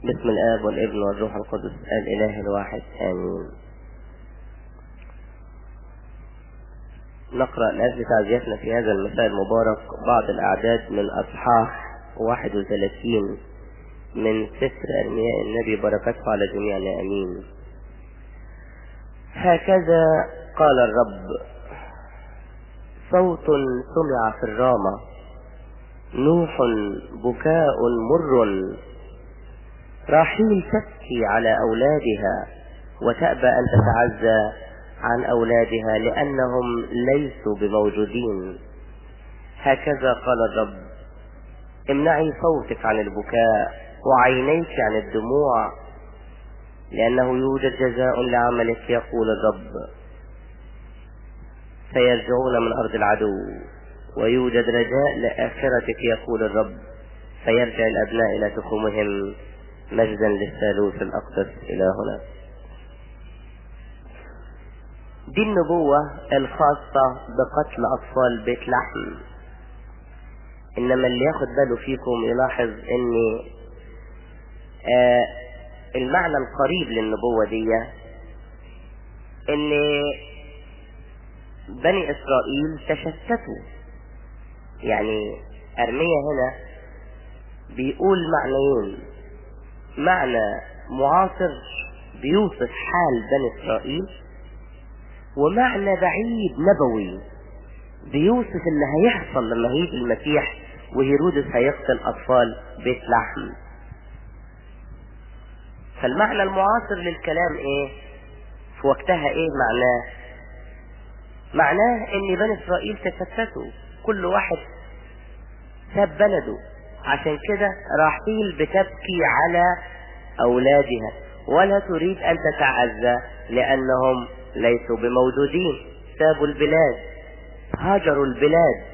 بسم الآب والابن والروح القدس الإله الواحد آمين نقرأ لأجل تعزيتنا في هذا المساء المبارك بعض الأعداد من أصحاح 31 من سفر أرمياء النبي بركاته على جميعنا أمين هكذا قال الرب صوت سمع في الرامة نوح بكاء مر راحيل تبكي على أولادها وتأبى أن تتعزى عن أولادها لأنهم ليسوا بموجودين هكذا قال الرب امنعي صوتك عن البكاء وعينيك عن الدموع لأنه يوجد جزاء لعملك يقول الرب سيرجعون من أرض العدو ويوجد رجاء لآخرتك يقول الرب فيرجع الأبناء إلى تخومهم مجدا للثالوث الأقدس إلى هنا دي النبوة الخاصة بقتل أطفال بيت لحم إنما اللي ياخد باله فيكم يلاحظ إن آه المعنى القريب للنبوة دي إن بني إسرائيل تشتتوا يعني أرمية هنا بيقول معنيين معنى معاصر بيوصف حال بني إسرائيل ومعنى بعيد نبوي بيوصف اللي هيحصل لما هيجي المسيح وهيرودس هيقتل أطفال بيت لحم فالمعنى المعاصر للكلام ايه في وقتها ايه معناه معناه ان بني اسرائيل تشتتوا كل واحد ساب بلده عشان كده راحيل بتبكي على اولادها ولا تريد ان تتعزى لانهم ليسوا بموجودين سابوا البلاد هاجروا البلاد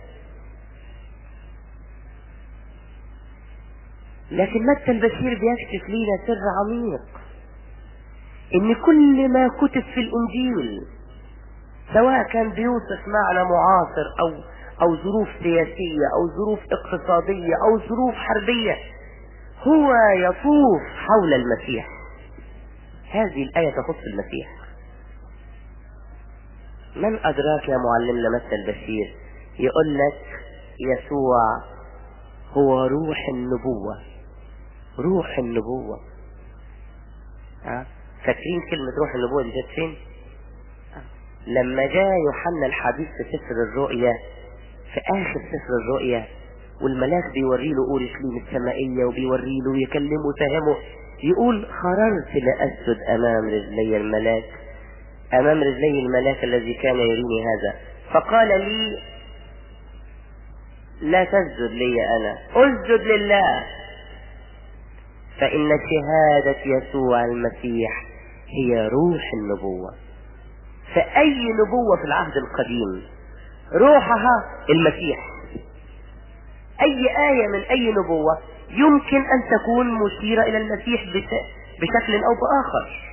لكن متى البشير بيكشف لينا سر عميق ان كل ما كتب في الانجيل سواء كان بيوصف معنى معاصر او او ظروف سياسية او ظروف اقتصادية او ظروف حربية هو يطوف حول المسيح هذه الآية تخص المسيح من أدراك يا معلمنا متى البشير يقول لك يسوع هو روح النبوة روح النبوة ها فاكرين كلمة روح النبوة دي جت فين لما جاء يوحنا الحديث في سفر الرؤيا في آخر سفر الرؤيا والملاك بيوري له أورشليم السمائية وبيوري له ويكلمه ويفهمه يقول خررت لأسجد أمام رجلي الملاك أمام رجلي الملاك الذي كان يريني هذا فقال لي لا تسجد لي أنا اسجد لله فإن شهادة يسوع المسيح هي روح النبوة فأي نبوة في العهد القديم روحها المسيح أي آية من أي نبوة يمكن أن تكون مشيرة إلى المسيح بشكل أو بآخر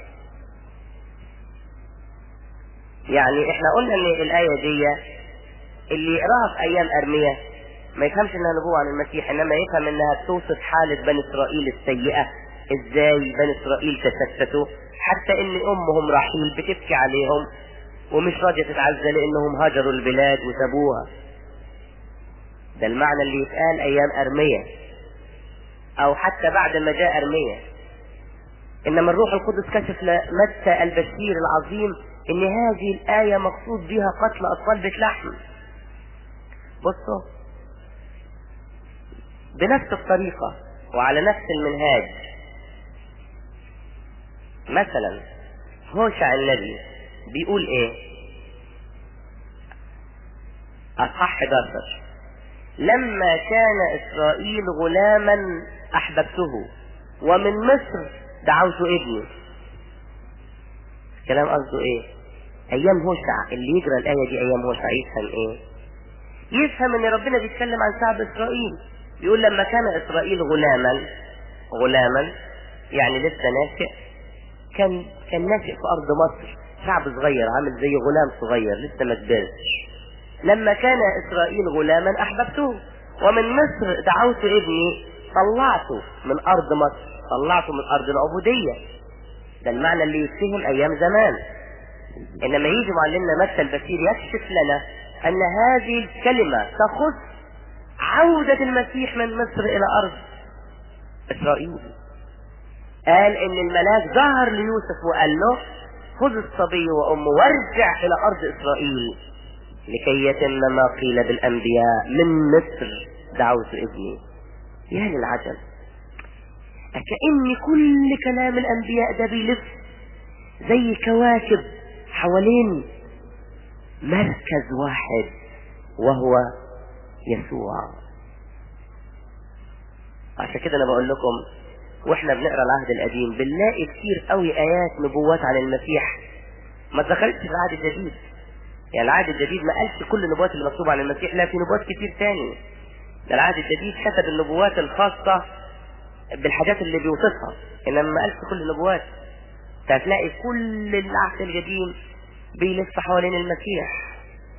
يعني احنا قلنا ان الآية دي اللي يقراها في أيام أرمية ما يفهمش انها نبوة عن المسيح انما يفهم انها توصف حالة بني اسرائيل السيئة ازاي بني اسرائيل تشتتوا حتى ان امهم رحيل بتبكي عليهم ومش راضية تتعزى لانهم هاجروا البلاد وسابوها ده المعنى اللي يتقال ايام ارمية او حتى بعد ما جاء ارمية انما الروح القدس كشف لمتى البشير العظيم ان هذه الاية مقصود بها قتل اطفال بيت لحم بصوا بنفس الطريقة وعلى نفس المنهاج مثلا هوشع النبي بيقول ايه اصحاح 11 لما كان اسرائيل غلاما احببته ومن مصر دعوت ابني كلام قصده ايه ايام هوشع اللي يقرا الايه دي ايام هوشع يفهم ايه يفهم ان ربنا بيتكلم عن شعب اسرائيل يقول لما كان اسرائيل غلاما غلاما يعني لسه ناشئ كان كان ناشئ في ارض مصر شعب صغير عامل زي غلام صغير لسه ما كبرش لما كان اسرائيل غلاما احببته ومن مصر دعوت ابني طلعته من ارض مصر طلعته من ارض العبودية ده المعنى اللي يتفهم ايام زمان انما يجي معلمنا متى البشير يكشف لنا ان هذه الكلمة تخص عودة المسيح من مصر الى ارض اسرائيل قال ان الملاك ظهر ليوسف وقال له خذ الصبي وامه وارجع الى ارض اسرائيل لكي يتم ما قيل بالانبياء من مصر دعوت ابني يا للعجب كأن كل كلام الانبياء ده بيلف زي كواكب حوالين مركز واحد وهو يسوع عشان كده انا بقول لكم واحنا بنقرا العهد القديم بنلاقي كتير قوي ايات نبوات عن المسيح ما اتذكرتش في العهد الجديد يعني العهد الجديد ما قالش كل النبوات اللي مكتوبه عن المسيح لا في نبوات كتير تاني ده العهد الجديد كتب النبوات الخاصة بالحاجات اللي بيوصفها انما ما قالش كل النبوات فهتلاقي كل العهد القديم بيلف حوالين المسيح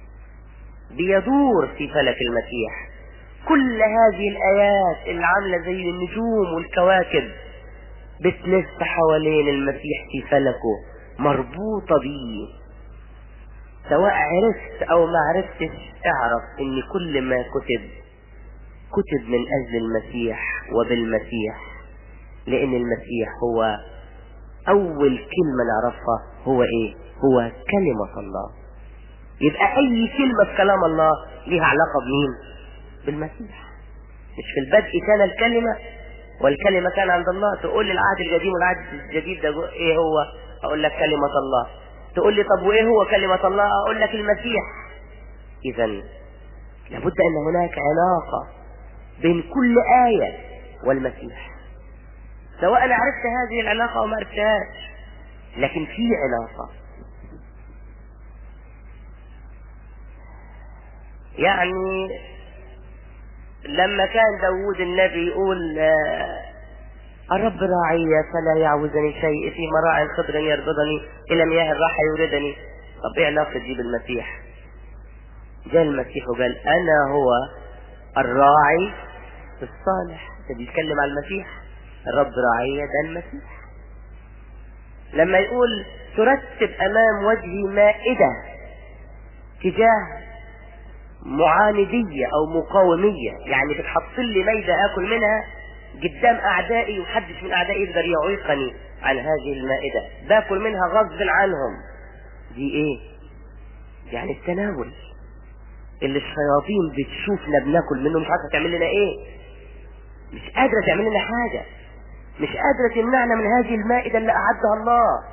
بيدور في فلك المسيح كل هذه الآيات اللي عاملة زي النجوم والكواكب بتلف حوالين المسيح في فلكه مربوطة بيه سواء عرفت او ما عرفتش اعرف ان كل ما كتب كتب من اجل المسيح وبالمسيح لان المسيح هو اول كلمة نعرفها هو ايه هو كلمة الله يبقى اي كلمة في كلام الله ليها علاقة بمين بالمسيح مش في البدء كان الكلمة والكلمة كان عند الله تقول لي العهد القديم والعهد الجديد ده ايه هو اقول لك كلمة الله تقول لي طب وايه هو كلمة الله اقول لك المسيح اذا لابد ان هناك علاقة بين كل آية والمسيح سواء انا عرفت هذه العلاقة او ما عرفتهاش لكن في علاقة يعني لما كان داود النبي يقول الرب راعي فلا يعوزني شيء في مراعي خضر يربضني الى مياه الراحة يوردني طب ايه علاقة دي بالمسيح جاء المسيح وقال انا هو الراعي الصالح ده بيتكلم عن المسيح الرب راعي ده المسيح لما يقول ترتب امام وجهي مائدة تجاه معاندية او مقاومية يعني بتحط لي ميدة اكل منها قدام اعدائي ومحدش من اعدائي يقدر يعيقني عن هذه المائدة باكل منها غصب عنهم دي ايه يعني التناول اللي الشياطين بتشوفنا بناكل منه مش عارفه تعمل لنا ايه مش قادرة تعمل لنا حاجة مش قادرة تمنعنا من هذه المائدة اللي أعدها الله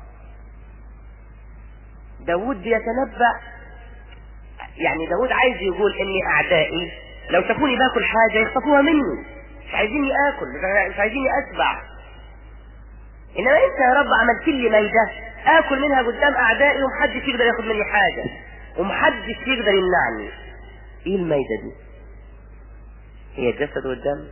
داود بيتنبأ يعني داود عايز يقول اني اعدائي لو شافوني باكل حاجة يخطفوها مني مش عايزيني اكل مش عايزيني اشبع انما انت يا رب عملت لي ميدة اكل منها قدام اعدائي ومحدش يقدر ياخد مني حاجة ومحدش يقدر يمنعني ايه الميدة دي هي الجسد والدم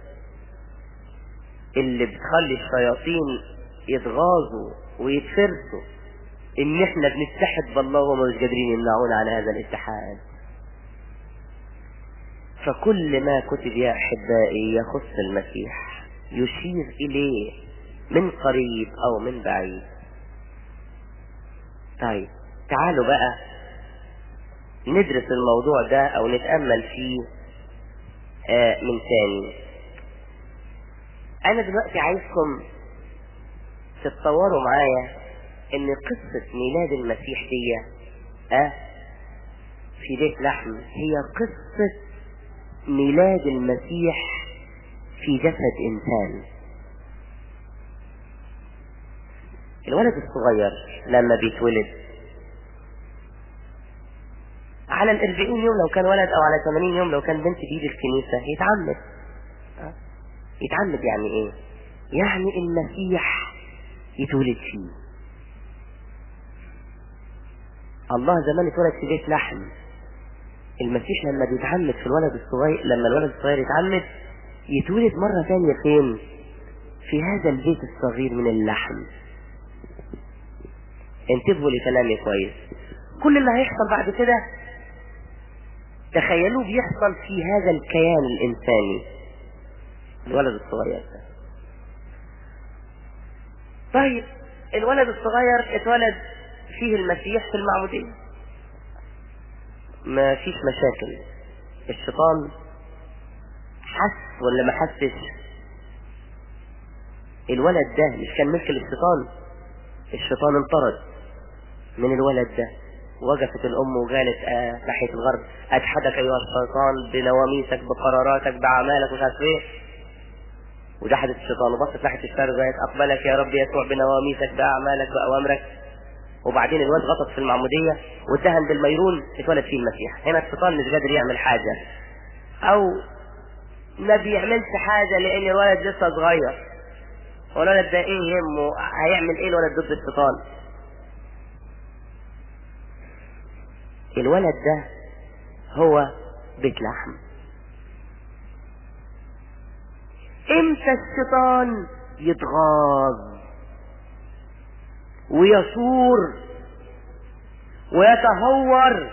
اللي بتخلي الشياطين يتغاظوا ويتفرسوا ان احنا بنتحد بالله وما مش قادرين يمنعونا عن هذا الاتحاد فكل ما كتب يا احبائي يخص المسيح يشير اليه من قريب او من بعيد طيب تعالوا بقى ندرس الموضوع ده او نتأمل فيه آه من تاني انا دلوقتي عايزكم تتصوروا معايا ان قصة ميلاد المسيح دي اه في بيت لحم هي قصة ميلاد المسيح في جسد انسان الولد الصغير لما بيتولد على الاربعين يوم لو كان ولد او على ثمانين يوم لو كان بنت بيجي الكنيسة يتعمد اه يتعمد يعني ايه يعني المسيح يتولد فيه الله زمان اتولد في بيت لحم المسيح لما بيتعمد في الولد الصغير لما الولد الصغير يتعمد يتولد مرة ثانية فين في هذا البيت الصغير من اللحم انتبهوا لكلامي كويس كل اللي هيحصل بعد كده تخيلوا بيحصل في هذا الكيان الانساني الولد الصغير ده طيب الولد الصغير اتولد فيه المسيح في المعمودية ما فيش مشاكل الشيطان حس ولا ما حسش الولد ده مش كان ملك الشيطان الشيطان انطرد من الولد ده وقفت الام وقالت آه ناحيه الغرب اجحدك ايها الشيطان بنواميسك بقراراتك باعمالك ومش عارف ايه وجحدت الشيطان وبصت ناحيه الشرق وقالت اقبلك يا رب يسوع بنواميسك باعمالك باوامرك وبعدين الواد غطس في المعموديه واتدهن بالميرون اتولد فيه المسيح هنا الشيطان مش قادر يعمل حاجه او ما بيعملش حاجه لان الولد لسه صغير الولد ده ايه يهمه هيعمل ايه الولد ضد الشيطان الولد ده هو بيت لحم امتى الشيطان يتغاظ ويثور ويتهور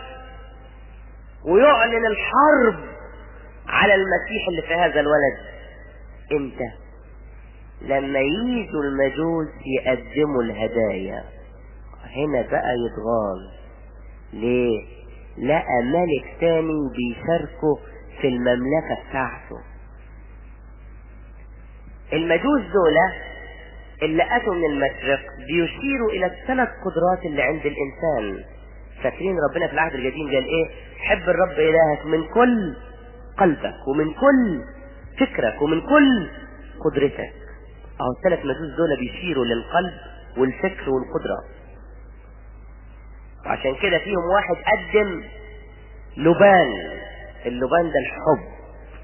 ويعلن الحرب على المسيح اللي في هذا الولد امتى لما يجوا المجوس يقدموا الهدايا هنا بقى يتغاظ ليه لقى ملك تاني بيشاركه في المملكة بتاعته المجوس دول اللي اتوا من المشرق بيشيروا الى الثلاث قدرات اللي عند الانسان فاكرين ربنا في العهد القديم قال ايه حب الرب الهك من كل قلبك ومن كل فكرك ومن كل قدرتك اهو الثلاث مجوس دول بيشيروا للقلب والفكر والقدرة وعشان كده فيهم واحد قدم لبان اللبان ده الحب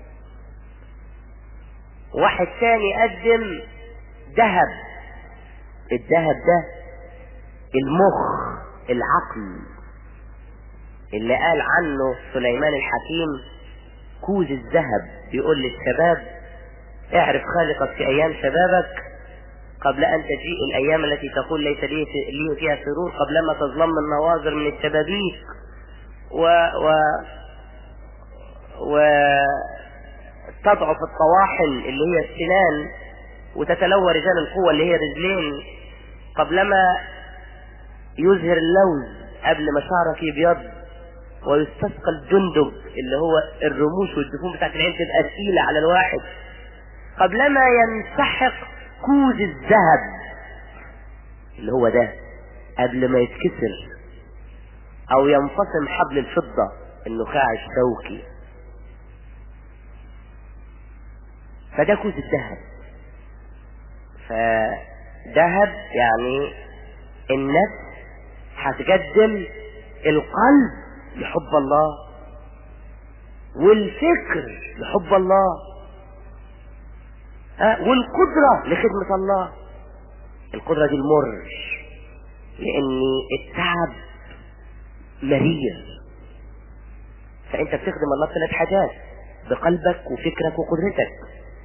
واحد تاني قدم ذهب الذهب ده المخ العقل اللي قال عنه سليمان الحكيم كوز الذهب بيقول للشباب اعرف خالقك في ايام شبابك قبل ان تجيء الايام التي تقول ليس لي لي فيها سرور قبلما تظلم النواظر من الشبابيك و و و تضعف الطواحن اللي هي السنان وتتلوى رجال القوة اللي هي رجلين قبلما يزهر اللوز قبل ما شعرك يبيض ويستسقى الجندب اللي هو الرموش والدفون بتاعت العين تبقى تقيلة على الواحد قبلما ينسحق كوز الذهب اللي هو ده قبل ما يتكسر او ينفصم حبل الفضة النخاع الشوكي فده كوز الذهب فذهب يعني النفس هتقدم القلب لحب الله والفكر لحب الله أه والقدرة لخدمة الله القدرة دي المر لان التعب مرير فانت بتخدم الله بثلاث حاجات بقلبك وفكرك وقدرتك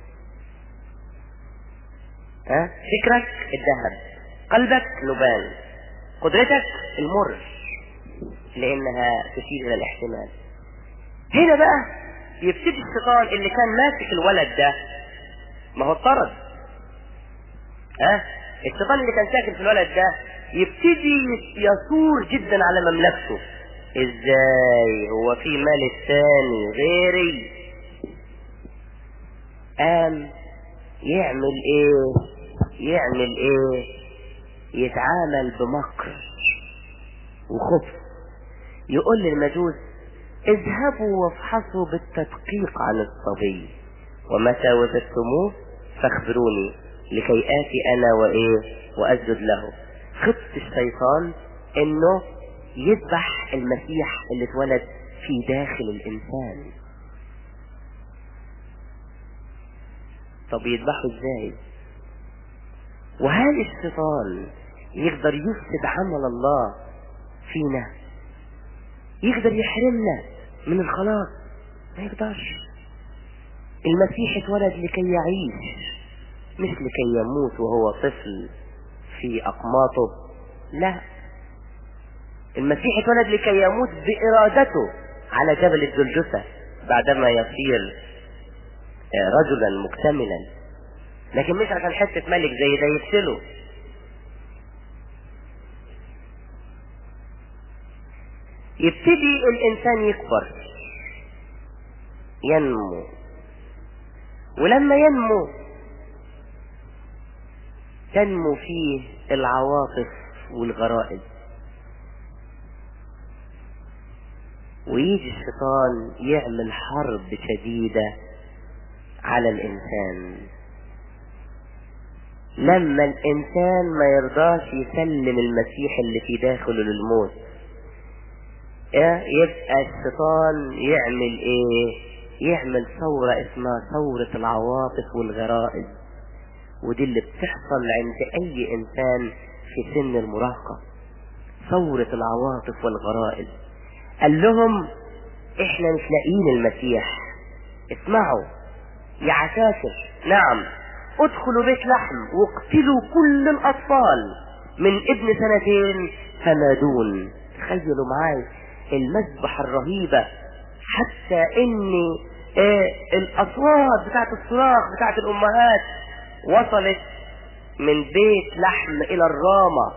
ها أه؟ فكرك الذهب قلبك لبان قدرتك المر لانها تشير الى الاحتمال هنا بقى يبتدي الشيطان اللي كان ماسك الولد ده ما هو اضطرد ها أه؟ الشيطان اللي كان ساكن في الولد ده يبتدي يثور جدا على مملكته ازاي هو في ملك ثاني غيري قام يعمل ايه يعمل ايه يتعامل بمكر وخبث يقول للمجوس اذهبوا وافحصوا بالتدقيق عن الصبي ومتى وجدتموه فاخبروني لكي آتي أنا وإيه وأسجد له خطة الشيطان إنه يذبح المسيح اللي اتولد في داخل الإنسان طب يذبحه إزاي وهل الشيطان يقدر يفسد عمل الله فينا يقدر يحرمنا من الخلاص ما يقدرش المسيح اتولد لكي يعيش مش لكي يموت وهو طفل في أقماطه لا المسيح اتولد لكي يموت بإرادته على جبل الجلجثة بعدما يصير رجلا مكتملا لكن مش عشان حتة ملك زي ده يقتله يبتدي الانسان يكبر ينمو ولما ينمو تنمو فيه العواطف والغرائز ويجي الشيطان يعمل حرب شديدة على الإنسان لما الإنسان ما يرضاش يسلم المسيح اللي في داخله للموت يبقى الشيطان يعمل ايه يعمل ثورة اسمها ثورة العواطف والغرائز ودي اللي بتحصل عند اي انسان في سن المراهقة ثورة العواطف والغرائز قال لهم احنا مش لاقيين المسيح اسمعوا يا عساكر نعم ادخلوا بيت لحم واقتلوا كل الاطفال من ابن سنتين فما دون تخيلوا معاي المذبح الرهيبة حتى ان آه الاصوات بتاعت الصراخ بتاعت الامهات وصلت من بيت لحم الى الرامة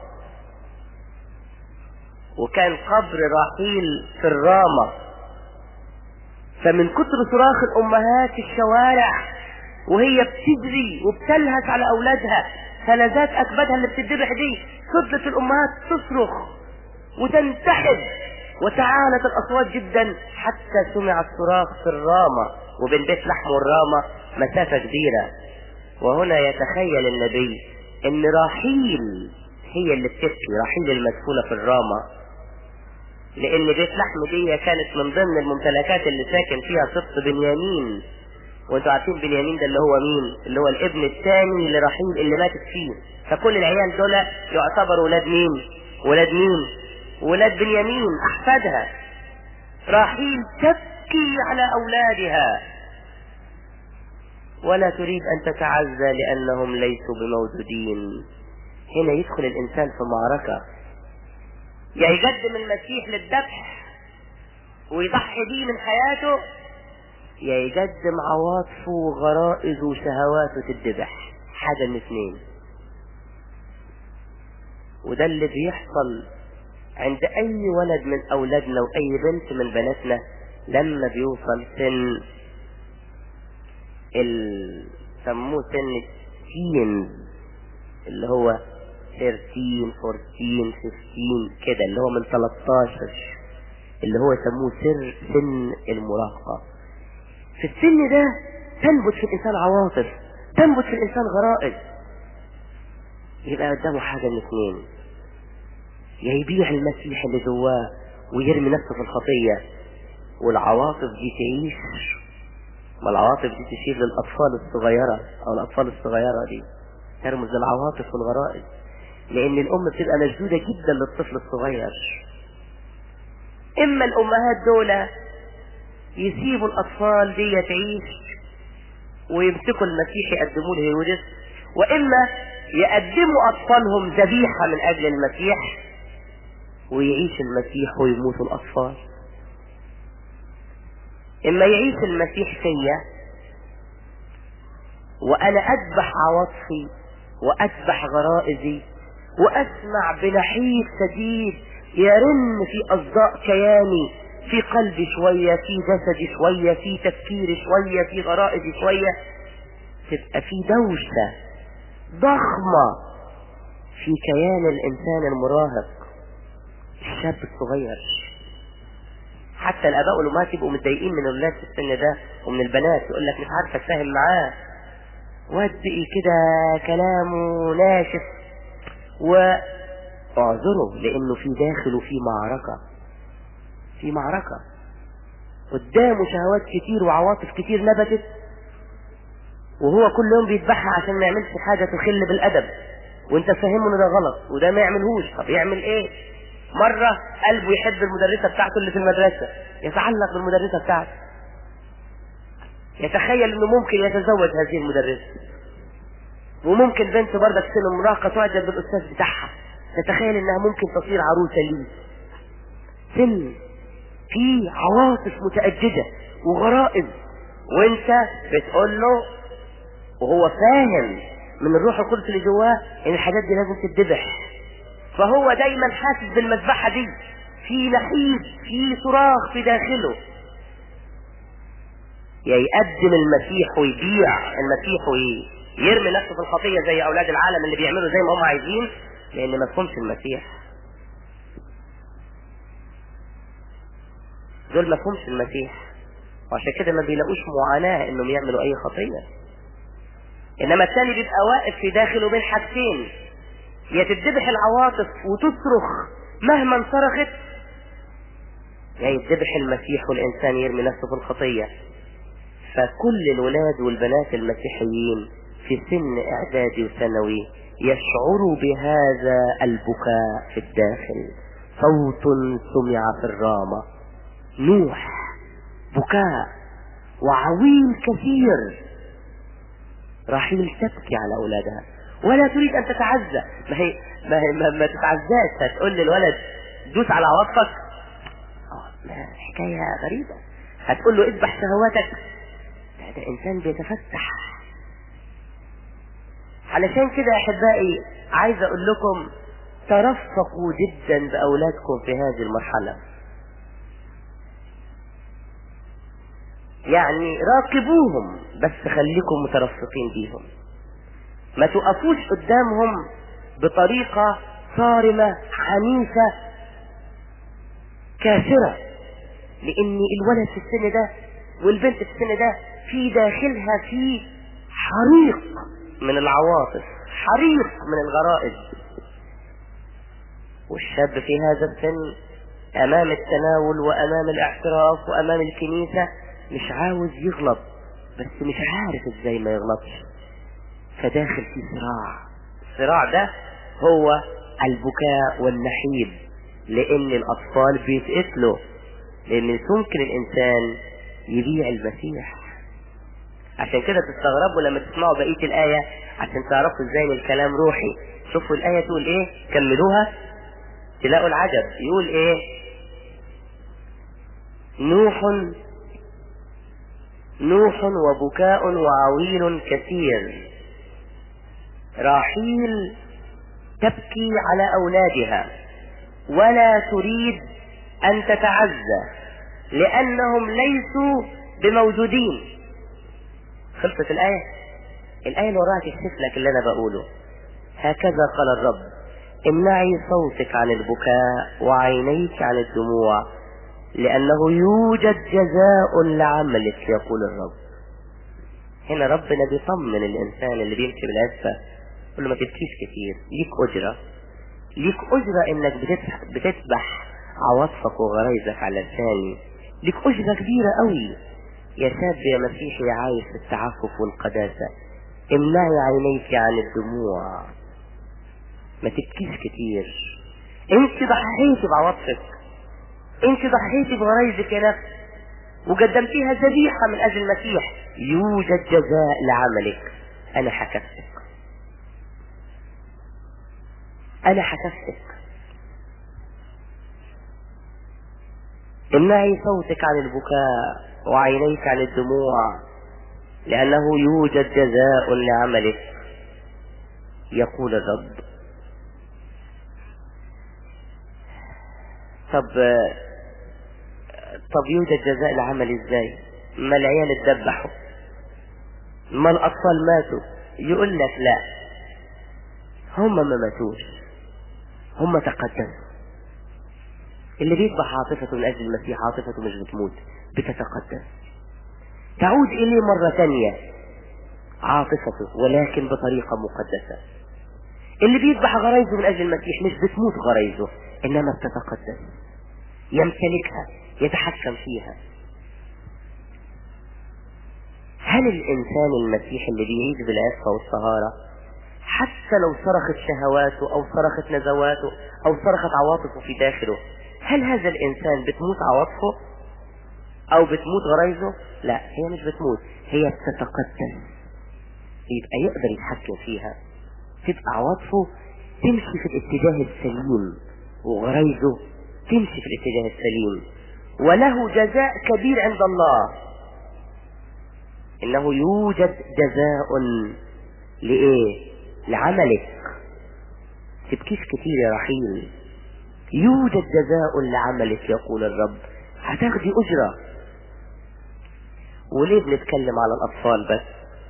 وكان قبر رحيل في الرامة فمن كتر صراخ الامهات في الشوارع وهي بتجري وبتلهث على اولادها فلذات اكبادها اللي بتدبح دي فضلت الامهات تصرخ وتنتحب وتعالت الاصوات جدا حتى سمع الصراخ في الرامة وبين بيت لحم والرامة مسافة كبيرة وهنا يتخيل النبي ان راحيل هي اللي بتبكي راحيل المدفونة في الرامة لان بيت لحم دي كانت من ضمن الممتلكات اللي ساكن فيها سبط بنيامين وانتوا عارفين بنيامين ده اللي هو مين اللي هو الابن الثاني لرحيل اللي ماتت فيه فكل العيال دول يعتبروا ولاد مين ولاد مين ولاد بنيامين احفادها راحيل تبكي على اولادها ولا تريد ان تتعزى لانهم ليسوا بموجودين هنا يدخل الانسان في معركة يا يقدم المسيح للذبح ويضحي بيه من حياته يا يقدم عواطفه وغرائزه وشهواته تتذبح حاجة من اثنين وده اللي بيحصل عند اي ولد من اولادنا واي بنت من بناتنا لما بيوصل سن ال سموه سن تين اللي هو 13 14 15 كده اللي هو من 13 اللي هو سموه سر سن المراهقة في السن ده تنبت في الانسان عواطف تنبت في الانسان غرائز يبقى قدامه حاجة من اثنين يا يبيع المسيح اللي جواه ويرمي نفسه في الخطية والعواطف دي تعيش ما العواطف دي تشير للأطفال الصغيرة أو الأطفال الصغيرة دي ترمز للعواطف والغرائز لأن الأم بتبقى مشدودة جدا للطفل الصغير إما الأمهات دول يسيبوا الأطفال دي تعيش ويمسكوا المسيح يقدموا له يورث وإما يقدموا أطفالهم ذبيحة من أجل المسيح ويعيش المسيح ويموت الأطفال إما يعيش المسيح فيا وأنا أذبح عواطفي وأذبح غرائزي وأسمع بنحيف شديد يرن في أصداء كياني في قلبي شوية في جسدي شوية في تفكيري شوية في غرائزي شوية تبقى في دوشة ضخمة في كيان الإنسان المراهق الشاب الصغير حتى الاباء والامهات يبقوا متضايقين من الاولاد في السن ده ومن البنات يقول لك مش عارفه اتفاهم معاه ودي كده كلامه ناشف واعذره لانه في داخله في معركة في معركة قدامه شهوات كتير وعواطف كتير نبتت وهو كل يوم بيذبحها عشان ما يعملش حاجة تخل بالادب وانت فاهمه ان ده غلط وده ما يعملهوش طب يعمل ايه مرة قلبه يحب المدرسة بتاعته اللي في المدرسة يتعلق بالمدرسة بتاعته يتخيل انه ممكن يتزوج هذه المدرسة وممكن بنت برضك سن المراهقة تعجب بالاستاذ بتاعها تتخيل انها ممكن تصير عروسة ليه سن في عواطف متأججة وغرائز وانت بتقول له وهو فاهم من الروح القدس اللي جواه ان الحاجات دي لازم تتذبح فهو دايما حاسس بالمذبحه دي في لحيب في صراخ في داخله يا يقدم المسيح ويبيع المسيح ويرمي نفسه في الخطيه زي اولاد العالم اللي بيعملوا زي ما هم عايزين لان ما تكونش المسيح دول ما فهمش المسيح وعشان كده ما بيلاقوش معاناة انهم يعملوا اي خطية انما الثاني بيبقى واقف في داخله بين حاجتين يا تتذبح العواطف وتصرخ مهما صرخت يا يتذبح المسيح والانسان يرمي نفسه في الخطية فكل الولاد والبنات المسيحيين في سن اعدادي وثانوي يشعروا بهذا البكاء في الداخل صوت سمع في الرامة نوح بكاء وعويل كثير رحيل تبكي على اولادها ولا تريد ان تتعزى ما هي ما, هي ما, ما تتعزاش هتقول للولد دوس على عواطفك حكايه غريبه هتقول له اذبح شهواتك ده انسان بيتفتح علشان كده يا احبائي عايز اقول لكم ترفقوا جدا باولادكم في هذه المرحله يعني راقبوهم بس خليكم مترفقين بيهم ما تقفوش قدامهم بطريقة صارمة عنيفة كافرة لان الولد في السن ده والبنت في السن ده في داخلها في حريق من العواطف حريق من الغرائز والشاب في هذا السن امام التناول وامام الاعتراف وامام الكنيسة مش عاوز يغلط بس مش عارف ازاي ما يغلطش فداخل في صراع الصراع ده هو البكاء والنحيب لان الاطفال بيتقتلوا لان ممكن الانسان يبيع المسيح عشان كده تستغربوا لما تسمعوا بقية الآية عشان تعرفوا ازاي ان الكلام روحي شوفوا الآية تقول ايه كملوها تلاقوا العجب يقول ايه نوح نوح وبكاء وعويل كثير راحيل تبكي على أولادها ولا تريد أن تتعزى لأنهم ليسوا بموجودين خلصت الآية الآية اللي وراها تكشف لك اللي أنا بقوله هكذا قال الرب امنعي صوتك عن البكاء وعينيك عن الدموع لأنه يوجد جزاء لعملك يقول الرب هنا ربنا بيطمن الإنسان اللي بيمشي بالعفة يقول له ما تبكيش كتير ليك أجرة ليك أجرة إنك بتذبح عواطفك وغرايزك على لساني ليك أجرة كبيرة قوي يا شاب يا مسيحي عايش في التعفف والقداسة امنعي عينيك عن الدموع ما تبكيش كتير انت ضحيتي بعواطفك انت ضحيتي بغرايزك يا نفس وقدمتيها ذبيحة من اجل المسيح يوجد جزاء لعملك انا حكفتك انا حكفتك امنعي صوتك عن البكاء وعينيك عن الدموع لأنه يوجد جزاء لعملك يقول الرب طب طب يوجد جزاء لعمل ازاي ما العيال اتذبحوا ما الاطفال ماتوا يقول لك لا هم ما ماتوش هم تقدسوا اللي بيذبح عاطفته من اجل المسيح عاطفته مش بتموت بتتقدس تعود اليه مرة ثانية عاطفته ولكن بطريقة مقدسة اللي بيذبح غرايزه من اجل المسيح مش بتموت غرايزه انما بتتقدس يمتلكها يتحكم فيها هل الانسان المسيحي اللي بيعيش بالعفة والطهارة حتى لو صرخت شهواته او صرخت نزواته او صرخت عواطفه في داخله هل هذا الانسان بتموت عواطفه او بتموت غرايزه لا هي مش بتموت هي بتتقدس يبقى يقدر يتحكم فيها تبقى عواطفه تمشي في الاتجاه السليم وغرايزه تمشي في الاتجاه السليم وله جزاء كبير عند الله انه يوجد جزاء لايه لعملك تبكيش كتير يا رحيل يوجد جزاء لعملك يقول الرب هتاخدي اجرة وليه بنتكلم على الاطفال بس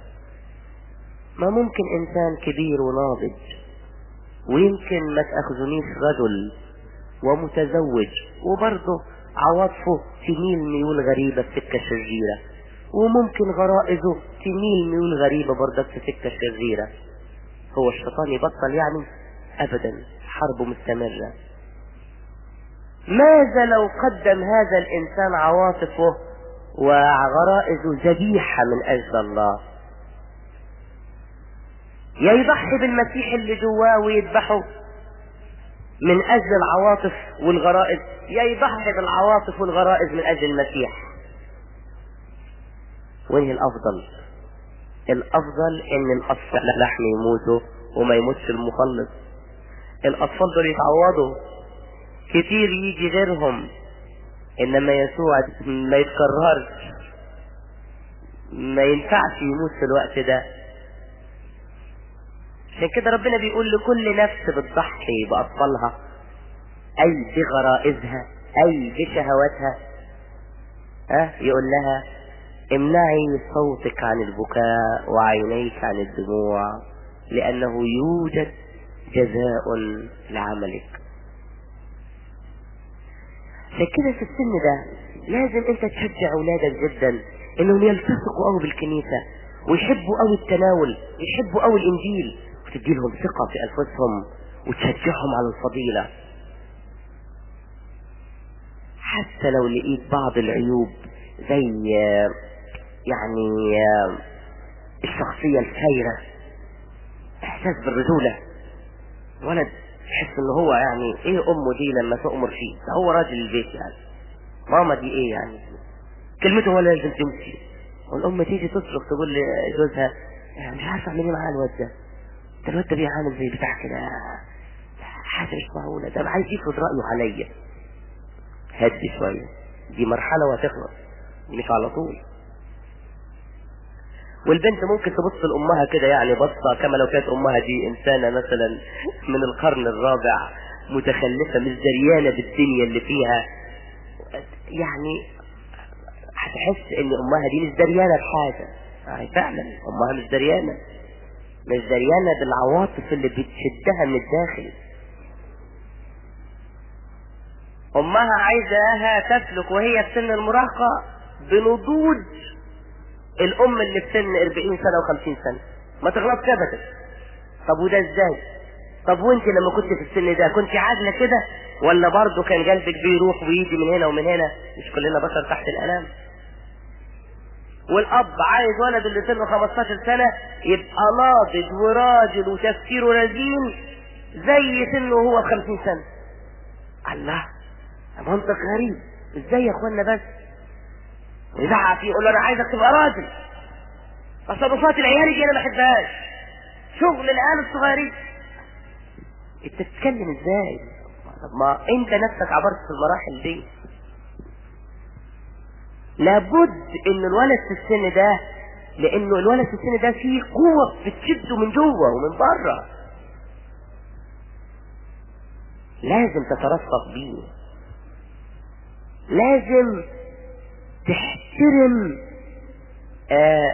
ما ممكن انسان كبير وناضج ويمكن ما تاخذونيش رجل ومتزوج وبرضه عواطفه تميل ميول غريبة في سكة شريرة وممكن غرائزه تميل ميول غريبة برضك في سكة شريرة هو الشيطان يبطل يعني ابدا حربه مستمرة ماذا لو قدم هذا الانسان عواطفه وغرائزه ذبيحة من اجل الله يا يضحي بالمسيح اللي جواه ويذبحه من اجل العواطف والغرائز يا يضحي بالعواطف والغرائز من اجل المسيح وين الافضل الافضل ان الاطفال لحم يموتوا وما يموتش المخلص الاطفال دول يتعوضوا كتير يجي غيرهم انما يسوع ما يتكررش ما ينفعش يموت في الوقت ده عشان كده ربنا بيقول لكل نفس بتضحي بأطفالها أي بغرائزها أي بشهواتها ها يقول لها امنعي صوتك عن البكاء وعينيك عن الدموع لأنه يوجد جزاء لعملك عشان كده في السن ده لازم انت تشجع اولادك جدا انهم يلتصقوا قوي بالكنيسة ويحبوا قوي التناول ويحبوا قوي الانجيل وتدي لهم ثقة في انفسهم وتشجعهم على الفضيلة حتى لو لقيت بعض العيوب زي يعني الشخصية الخيرة احساس بالرجولة ولد تحس ان هو يعني ايه امه دي لما تؤمر فيه ده هو راجل البيت يعني ماما دي ايه يعني كلمته ولا لازم تمشي والام تيجي تصرخ تقول لجوزها يعني مش عارفه اعمل ايه معاه الواد ده ده الواد ده بيعامل زي بتاع كده حاجه مش معقوله ده عايز يفرض رايه عليا هدي شويه دي مرحله وهتخلص مش على طول والبنت ممكن تبص لامها كده يعني بصه كما لو كانت امها دي انسانه مثلا من القرن الرابع متخلفه مش دريانه بالدنيا اللي فيها يعني هتحس ان امها دي مش دريانه بحاجه يعني فعلا امها مش دريانه مش دريانه بالعواطف اللي بتشدها من الداخل امها عايزاها تسلك وهي في سن المراهقه بنضوج الام اللي في سن 40 سنه و50 سنه ما تغلطش ابدا طب وده ازاي طب وانت لما كنت في السن ده كنت عادله كده ولا برضه كان قلبك بيروح ويجي من هنا ومن هنا مش كلنا بشر تحت الالام والاب عايز ولد اللي سنه 15 سنه يبقى ناضج وراجل وتفكيره رزين زي سنه وهو ب 50 سنه الله منطق غريب ازاي يا اخوانا بس ويزعق فيه يقول له انا عايزك تبقى راجل تصرفات العيال دي انا ما بحبهاش شغل العيال الصغيرين انت بتتكلم ازاي طب ما انت نفسك عبرت في المراحل دي لابد ان الولد في السن ده لانه الولد في السن ده فيه قوة بتشده من جوه ومن بره لازم تترفق بيه لازم تحترم آه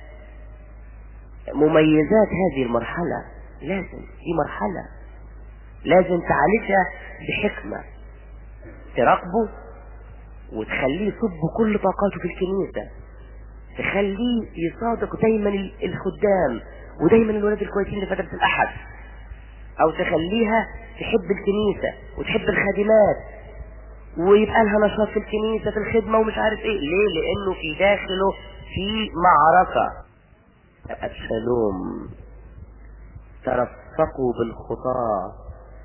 مميزات هذه المرحلة لازم دي مرحلة لازم تعالجها بحكمة تراقبه وتخليه يصب كل طاقاته في الكنيسة تخليه يصادق دايما الخدام ودايما الولاد الكويسين اللي في مدرسة الأحد أو تخليها تحب الكنيسة وتحب الخادمات ويبقى لها نشاط في الكنيسة في الخدمة ومش عارف ايه ليه لانه في داخله في معركة أبشالوم ترفقوا بالخطاة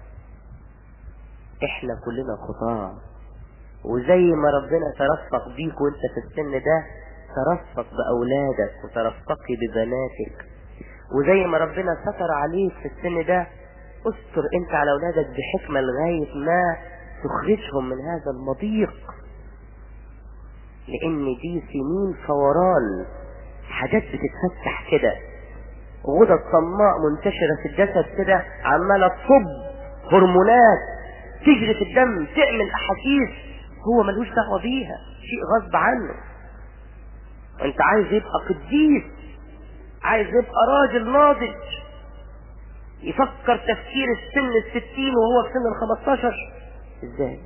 احنا كلنا خطاة وزي ما ربنا ترفق بيك وانت في السن ده ترفق بأولادك وترفقي ببناتك وزي ما ربنا ستر عليك في السن ده استر انت على اولادك بحكمة لغاية ما تخرجهم من هذا المضيق لان دي سنين فوران حاجات بتتفتح كده غدد صماء منتشرة في الجسد كده عمالة تصب هرمونات تجري في الدم تعمل احاسيس هو ملوش دعوة بيها شيء غصب عنه انت عايز يبقى قديس عايز يبقى راجل ناضج يفكر تفكير السن الستين وهو في سن الخمستاشر ازاي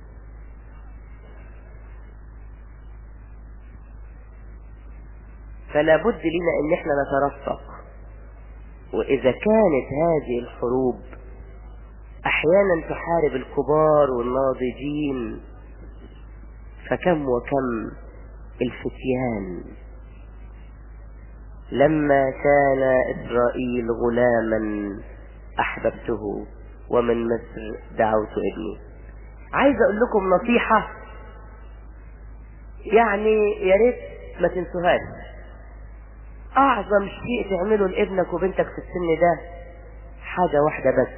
فلا بد لنا ان احنا نترفق واذا كانت هذه الحروب احيانا تحارب الكبار والناضجين فكم وكم الفتيان لما كان اسرائيل غلاما احببته ومن مصر دعوت ابني عايز اقول لكم نصيحة يعني يا ريت ما تنسوهاش اعظم شيء تعمله لابنك وبنتك في السن ده حاجة واحدة بس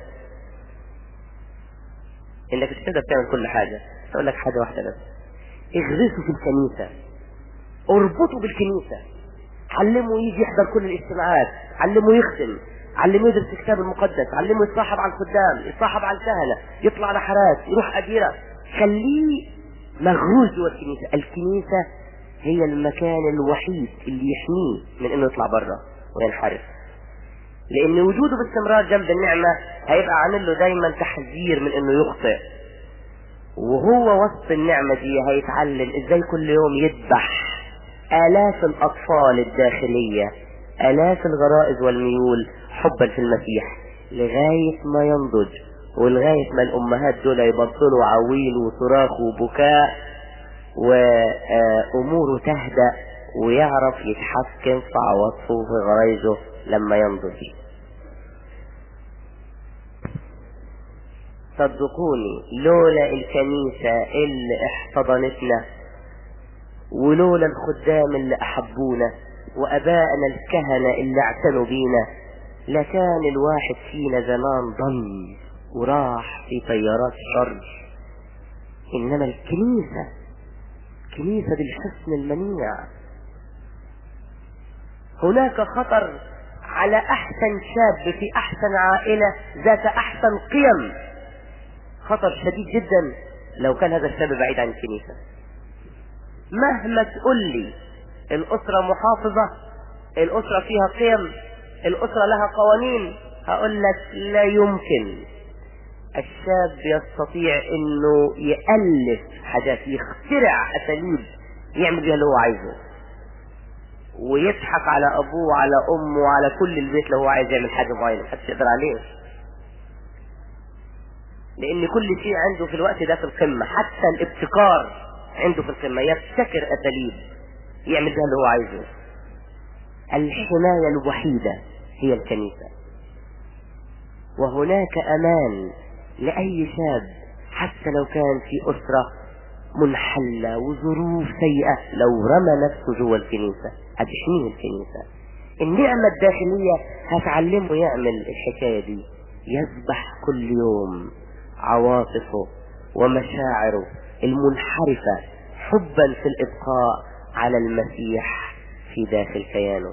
انك مش تقدر تعمل كل حاجة اقول لك حاجة واحدة بس اغرسوا في الكنيسة اربطوا بالكنيسة علموا يجي يحضر كل الاجتماعات علموا يختم علموا يدرس الكتاب المقدس علموا يتصاحب على الخدام يتصاحب على الكهنة يطلع رحلات يروح أديرة خليه مغروز جوه الكنيسة الكنيسة هي المكان الوحيد اللي يحميه من انه يطلع بره وينحرف لان وجوده باستمرار جنب النعمة هيبقى عامل له دايما تحذير من انه يخطئ وهو وسط النعمة دي هيتعلم ازاي كل يوم يذبح آلاف الأطفال الداخلية آلاف الغرائز والميول حبا في المسيح لغاية ما ينضج ولغاية ما الأمهات دول يبطلوا عويل وصراخ وبكاء وأموره تهدأ ويعرف يتحكم في عواطفه وفي غرايزه لما ينضج صدقوني لولا الكنيسة اللي احتضنتنا ولولا الخدام اللي احبونا وابائنا الكهنة اللي اعتنوا بينا لكان الواحد فينا زمان ضل وراح في طيارات الشر انما الكنيسة كنيسة بالحسن المنيع هناك خطر على احسن شاب في احسن عائلة ذات احسن قيم خطر شديد جدا لو كان هذا الشاب بعيد عن الكنيسة مهما تقول لي الأسرة محافظة الأسرة فيها قيم الأسرة لها قوانين هقول لك لا يمكن الشاب يستطيع انه يألف حاجات يخترع اساليب يعمل بيها اللي هو عايزه ويضحك على ابوه وعلى امه وعلى كل البيت لو هو عايز يعمل حاجه معينه محدش يقدر عليه لان كل شيء عنده في الوقت ده في القمه حتى الابتكار عنده في القمه يبتكر اساليب يعمل بيها اللي هو عايزه الحمايه الوحيده هي الكنيسه وهناك امان لاي شاب حتى لو كان في اسره منحله وظروف سيئه لو رمى نفسه جوه الكنيسه هتحميه الكنيسه النعمه الداخليه هتعلمه يعمل الحكايه دي يذبح كل يوم عواطفه ومشاعره المنحرفة حبا في الإبقاء على المسيح في داخل كيانه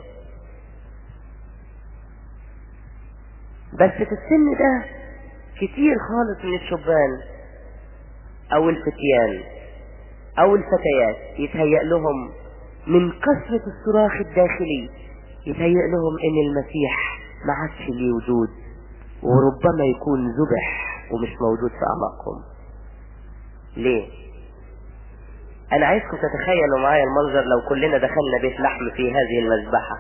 بس في السن ده كتير خالص من الشبان او الفتيان او الفتيات يتهيأ لهم من كثرة الصراخ الداخلي يتهيأ لهم ان المسيح ما عادش ليه وجود وربما يكون ذبح ومش موجود في اعماقهم ليه انا عايزكم تتخيلوا معايا المنظر لو كلنا دخلنا بيت لحم في هذه المذبحة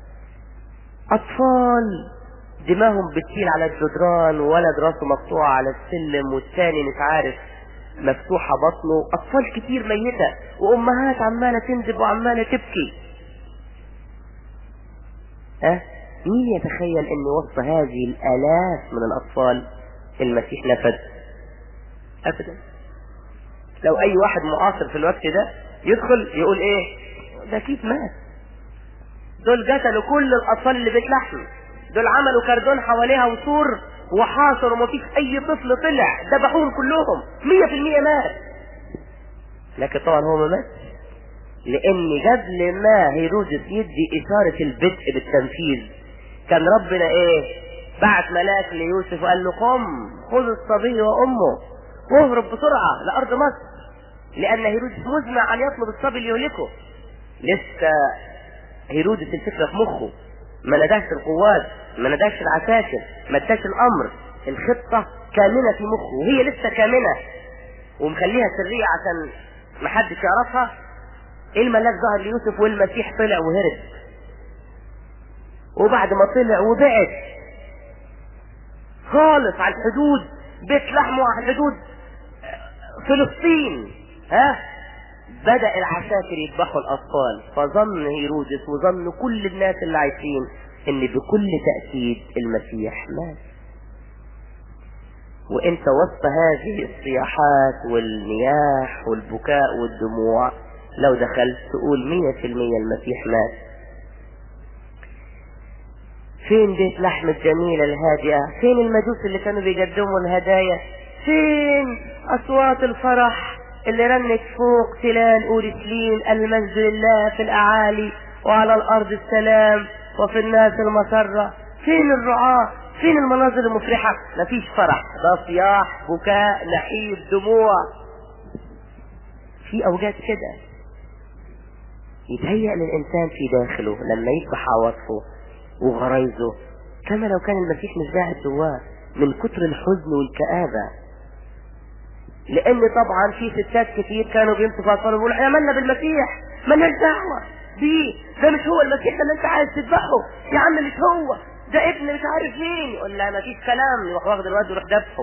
اطفال دماغهم بتشيل على الجدران وولد راسه مقطوع على السلم والتاني مش عارف مفتوحة بطنه اطفال كتير ميتة وامهات عمالة تندب وعمالة تبكي ها أه؟ مين يتخيل ان وسط هذه الالاف من الاطفال المسيح نفذ ابدا لو اي واحد معاصر في الوقت ده يدخل يقول ايه ده كيف مات دول قتلوا كل الاطفال اللي بيتلحم دول عملوا كردون حواليها وسور وحاصروا ومفيش اي طفل طلع ذبحوهم كلهم مية في المية مات لكن طبعا هو ما مات لان قبل ما هيرودس يدي اشارة البدء بالتنفيذ كان ربنا ايه بعت ملاك ليوسف وقال له قم خذ الصبي وامه واهرب بسرعة لارض مصر لان هيرودس مزمع ان يطلب الصبي ليهلكه لسه هيرودس الفكرة في مخه ما نداش القوات ما نداش العساكر ما اداش الامر الخطة كامنة في مخه وهي لسه كامنة ومخليها سرية عشان محدش يعرفها الملاك ظهر ليوسف والمسيح طلع وهرب وبعد ما طلع وبعد خالص على الحدود بيت لحمه على حدود فلسطين ها بدأ العساكر يذبحوا الأطفال فظن هيرودس وظن كل الناس اللي عايشين ان بكل تأكيد المسيح مات وانت وسط هذه الصياحات والنياح والبكاء والدموع لو دخلت تقول مية في المية المسيح مات فين بيت لحم الجميلة الهادئة فين المجوس اللي كانوا بيقدموا الهدايا فين أصوات الفرح اللي رنت فوق تلال أورشليم المجد لله في الأعالي وعلى الأرض السلام وفي الناس المسرة فين الرعاة فين المناظر المفرحة مفيش فرح ده صياح بكاء نحيب دموع في أوجات كده يتهيأ للإنسان في داخله لما يصبح عواطفه وغرايزه كما لو كان المسيح مش قاعد جواه من كتر الحزن والكآبة لأن طبعا في ستات كتير كانوا بيمسكوا في أطفالهم يقولوا احنا مالنا بالمسيح مالناش دعوة بيه ده مش هو المسيح ده اللي أنت عايز تذبحه يا عم مش هو ده ابن مش عارف مين يقول لا مفيش كلام يروح واخد الواد ويروح ذبحه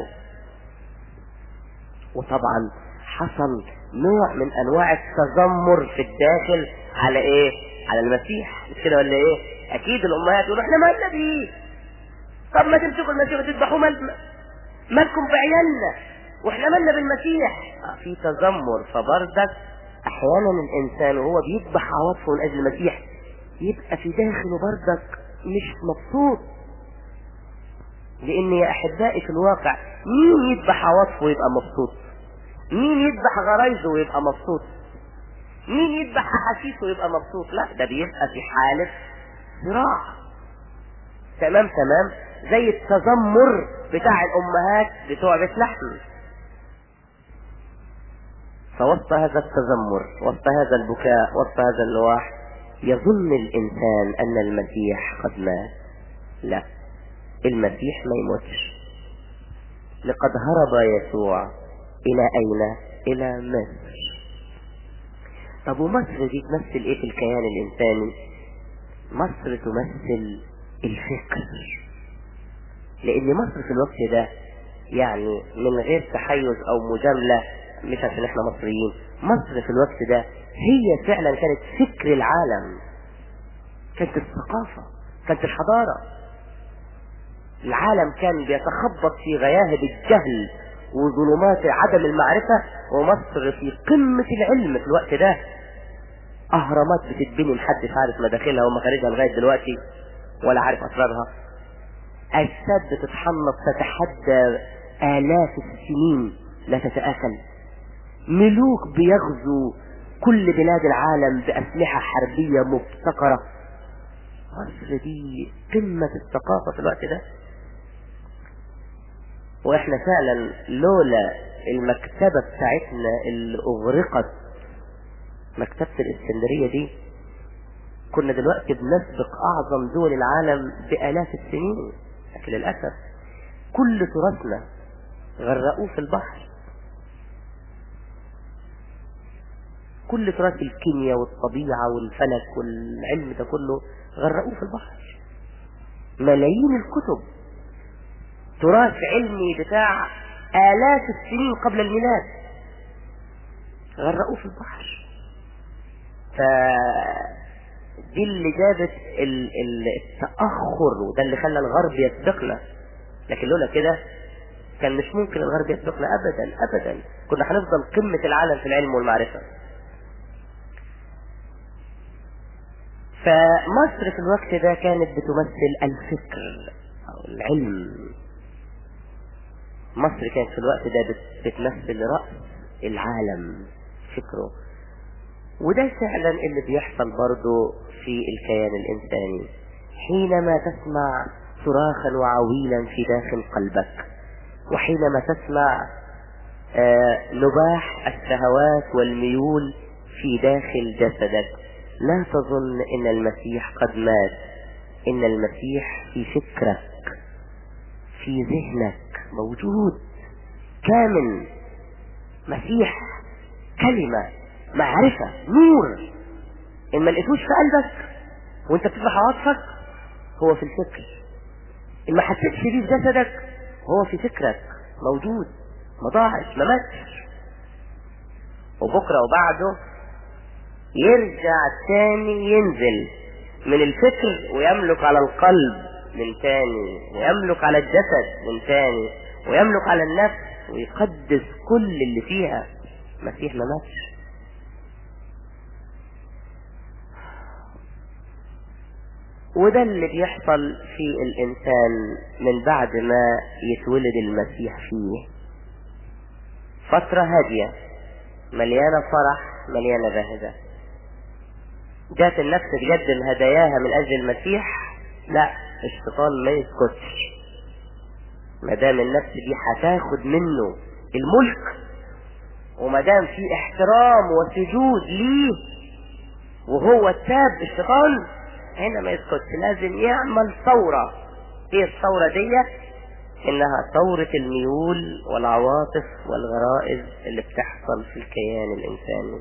وطبعا حصل نوع من انواع التذمر في الداخل على ايه على المسيح مش كده ولا ايه اكيد الامهات يقولوا احنا مالنا بيه طب ما تمسكوا المسيح وتذبحوه مال مالكم بعيالنا واحنا مالنا بالمسيح آه في تذمر فبردك احيانا الانسان وهو بيذبح عواطفه من اجل المسيح يبقى في داخله بردك مش مبسوط لان يا احبائي في الواقع مين يذبح عواطفه ويبقى مبسوط مين يذبح غرايزه ويبقى مبسوط مين يذبح احاسيسه ويبقى مبسوط لا ده بيبقى في حالة صراع تمام تمام زي التذمر بتاع الامهات بتوع بيت لحم فوسط هذا التذمر وسط هذا البكاء وسط هذا النواح يظن الانسان ان المسيح قد مات لا المسيح ما يموتش لقد هرب يسوع الى اين الى مصر طب ومصر دي تمثل ايه في الكيان الانساني مصر تمثل الفكر لان مصر في الوقت ده يعني من غير تحيز او مجاملة مش عشان احنا مصريين مصر في الوقت ده هي فعلا كانت فكر العالم كانت الثقافة كانت الحضارة العالم كان بيتخبط في غياهب الجهل وظلمات عدم المعرفة ومصر في قمة العلم في الوقت ده اهرامات بتتبني محدش عارف مداخلها ومخارجها لغاية دلوقتي ولا عارف اسرارها اجساد بتتحنط تتحدى الاف السنين لا تتآكل ملوك بيغزو كل بلاد العالم باسلحة حربية مبتكرة مصر دي قمة الثقافة في الوقت ده واحنا فعلا لولا المكتبة بتاعتنا اللي اغرقت مكتبة الاسكندرية دي كنا دلوقتي بنسبق اعظم دول العالم بالاف السنين لكن للاسف كل تراثنا غرقوه في البحر كل تراث الكيمياء والطبيعة والفلك والعلم ده كله غرقوه في البحر ملايين الكتب تراث علمي بتاع آلاف السنين قبل الميلاد غرقوه في البحر ف دي اللي جابت ال... ال... التأخر وده اللي خلى الغرب يسبقنا لكن لولا كده كان مش ممكن الغرب يسبقنا ابدا ابدا كنا هنفضل قمة العالم في العلم والمعرفة فمصر في الوقت ده كانت بتمثل الفكر او العلم مصر كانت في الوقت ده بت... بتمثل رأس العالم فكره وده فعلا اللي بيحصل برضه في الكيان الإنساني حينما تسمع صراخا وعويلا في داخل قلبك وحينما تسمع آه نباح الشهوات والميول في داخل جسدك لا تظن ان المسيح قد مات ان المسيح في فكرك في ذهنك موجود كامل مسيح كلمة معرفة نور ان ما لقيتوش في قلبك وانت بتفتح عواطفك هو في الفكر ان ما حسيتش بيه في جسدك هو في فكرك موجود ما ضاعش ما ماتش وبكره وبعده يرجع تاني ينزل من الفكر ويملك على القلب من تاني ويملك على الجسد من تاني ويملك على النفس ويقدس كل اللي فيها المسيح ما ماتش وده اللي بيحصل في الإنسان من بعد ما يتولد المسيح فيه فترة هادية مليانة فرح مليانة بهجة جات النفس تقدم هداياها من أجل المسيح لا الشيطان ما يسكتش ما دام النفس دي هتاخد منه الملك وما دام في احترام وسجود ليه وهو التاب الشيطان هنا ما يسكتش لازم يعمل ثورة ايه الثورة دي انها ثورة الميول والعواطف والغرائز اللي بتحصل في الكيان الانساني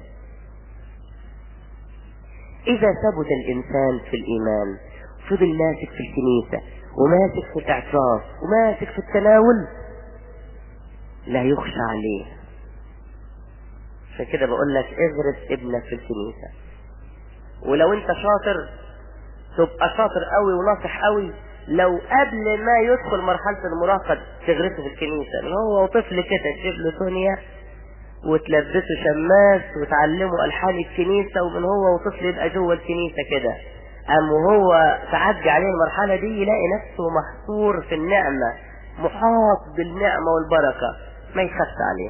اذا ثبت الانسان في الايمان فضل ماسك في الكنيسة وماسك في الاعتراف وماسك في التناول لا يخشى عليه عشان كده بقول لك اغرس ابنك في الكنيسة ولو انت شاطر تبقى شاطر قوي وناصح قوي لو قبل ما يدخل مرحلة المراهقة تغرسه في الكنيسة من هو طفل كده تجيب له دنيا وتلبسه شماس وتعلمه ألحان الكنيسة ومن هو وطفل يبقى جوه الكنيسة كده أم وهو تعدي عليه المرحلة دي يلاقي نفسه محصور في النعمة محاط بالنعمة والبركة ما يخفت عليه